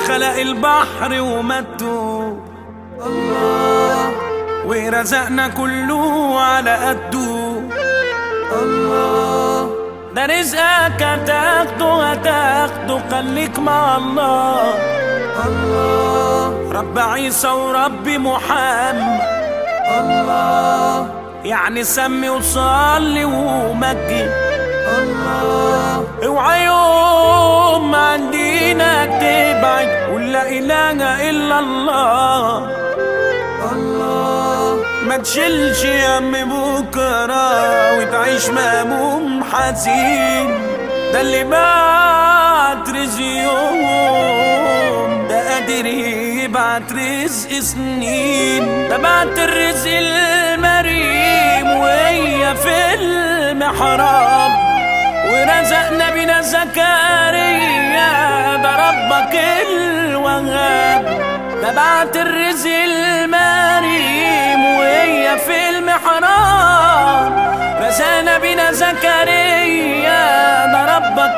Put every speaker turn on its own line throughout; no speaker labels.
خلق البحر ومده الله ورزقنا كله على قده الله ده رزقك هتاخده هتاخده خليك مع الله الله رب عيسى ورب محمد الله يعني سمي وصلي ومجد الله اوعى يوم عن دينك تبعد قول لا اله الا الله الله ما تشيلش هم بكره وتعيش مهموم حزين ده اللي بعت رزق يوم ده قادر يبعت رزق سنين ده بعت الرزق المريم وهي في المحراب ورزقنا بنا زكريا ده ربك الوهاب ده بعت الرزق المريم وهي في المحراب رزقنا بنا زكريا ده ربك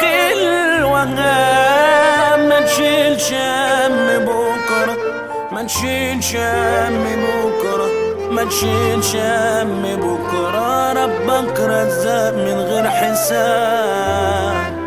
الوهاب ما نشيلش هم بكره ما نشيلش هم بكره ما تشيلش هم بكره ربك رزاق من غير حساب